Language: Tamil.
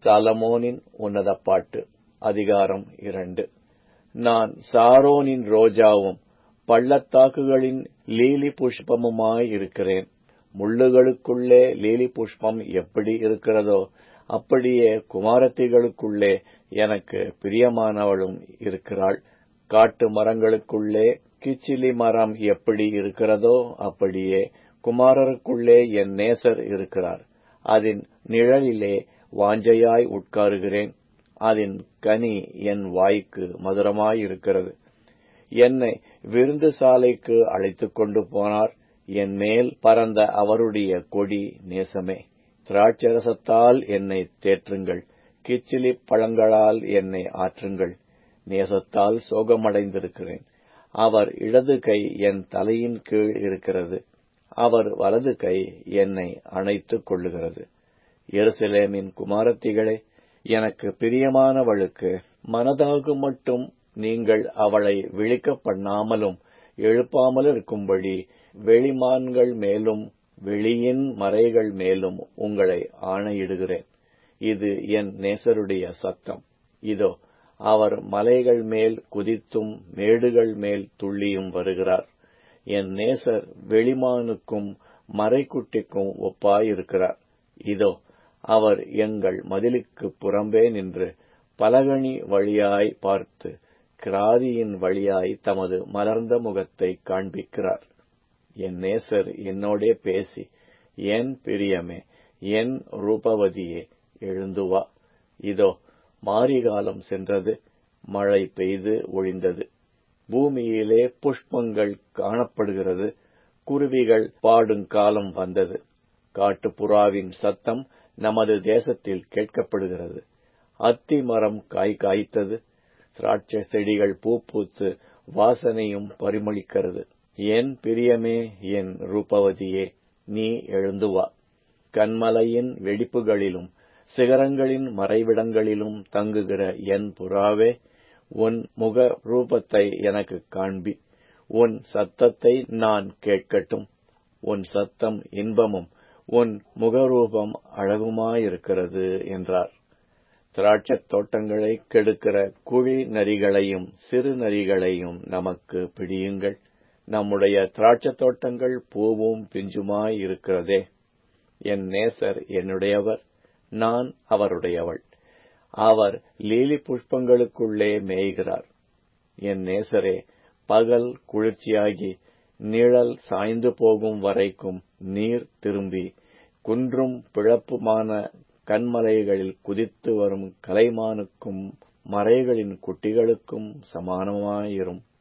சாலமோனின் உன்னத பாட்டு அதிகாரம் இரண்டு நான் சாரோனின் ரோஜாவும் பள்ளத்தாக்குகளின் லீலி புஷ்பமுமாயிருக்கிறேன் முள்ளுகளுக்குள்ளே லீலி புஷ்பம் எப்படி இருக்கிறதோ அப்படியே குமாரத்திகளுக்குள்ளே எனக்கு பிரியமானவளும் இருக்கிறாள் காட்டு மரங்களுக்குள்ளே கிச்சிலி மரம் எப்படி இருக்கிறதோ அப்படியே குமாரருக்குள்ளே என் நேசர் இருக்கிறார் அதன் நிழலிலே வாஞ்சையாய் உட்காருகிறேன் அதன் கனி என் வாய்க்கு மதுரமாயிருக்கிறது என்னை விருந்து சாலைக்கு அழைத்துக் கொண்டு போனார் என் மேல் பறந்த அவருடைய கொடி நேசமே திராட்சரசத்தால் என்னை தேற்றுங்கள் கிச்சிலி பழங்களால் என்னை ஆற்றுங்கள் நேசத்தால் சோகமடைந்திருக்கிறேன் அவர் இடது கை என் தலையின் கீழ் இருக்கிறது அவர் வலது கை என்னை அணைத்துக் கொள்ளுகிறது எருசலேமின் குமாரத்திகளே எனக்கு பிரியமானவளுக்கு மனதாக மட்டும் நீங்கள் அவளை விழிக்க பண்ணாமலும் எழுப்பாமல் இருக்கும்படி வெளிமான்கள் மேலும் வெளியின் மறைகள் மேலும் உங்களை ஆணையிடுகிறேன் இது என் நேசருடைய சத்தம் இதோ அவர் மலைகள் மேல் குதித்தும் மேடுகள் மேல் துள்ளியும் வருகிறார் என் நேசர் வெளிமானுக்கும் மறைக்குட்டிக்கும் ஒப்பாயிருக்கிறார் இதோ அவர் எங்கள் மதிலுக்கு புறம்பே நின்று பலகணி வழியாய் பார்த்து கிராதியின் வழியாய் தமது மலர்ந்த முகத்தை காண்பிக்கிறார் என் நேசர் என்னோடே பேசி என் பிரியமே என் ரூபவதியே எழுந்து வா இதோ மாரிகாலம் சென்றது மழை பெய்து ஒழிந்தது பூமியிலே புஷ்பங்கள் காணப்படுகிறது குருவிகள் பாடும் காலம் வந்தது காட்டுப்புறாவின் சத்தம் நமது தேசத்தில் கேட்கப்படுகிறது அத்தி மரம் காய் காய்த்தது திராட்சை செடிகள் பூ பூத்து வாசனையும் பரிமளிக்கிறது என் பிரியமே என் ரூபவதியே நீ எழுந்து வா கண்மலையின் வெடிப்புகளிலும் சிகரங்களின் மறைவிடங்களிலும் தங்குகிற என் புறாவே உன் முக ரூபத்தை எனக்கு காண்பி உன் சத்தத்தை நான் கேட்கட்டும் உன் சத்தம் இன்பமும் உன் முகரூபம் அழகுமாயிருக்கிறது என்றார் திராட்சத் தோட்டங்களை கெடுக்கிற குழி நரிகளையும் சிறு நரிகளையும் நமக்கு பிடியுங்கள் நம்முடைய திராட்சத் தோட்டங்கள் பூவும் பிஞ்சுமாய் இருக்கிறதே என் நேசர் என்னுடையவர் நான் அவருடையவள் அவர் லீலி புஷ்பங்களுக்குள்ளே மேய்கிறார் என் நேசரே பகல் குளிர்ச்சியாகி நிழல் சாய்ந்து போகும் வரைக்கும் நீர் திரும்பி குன்றும் பிழப்புமான கண்மலைகளில் குதித்து வரும் கலைமானுக்கும் மறைகளின் குட்டிகளுக்கும் சமானமாயிரும்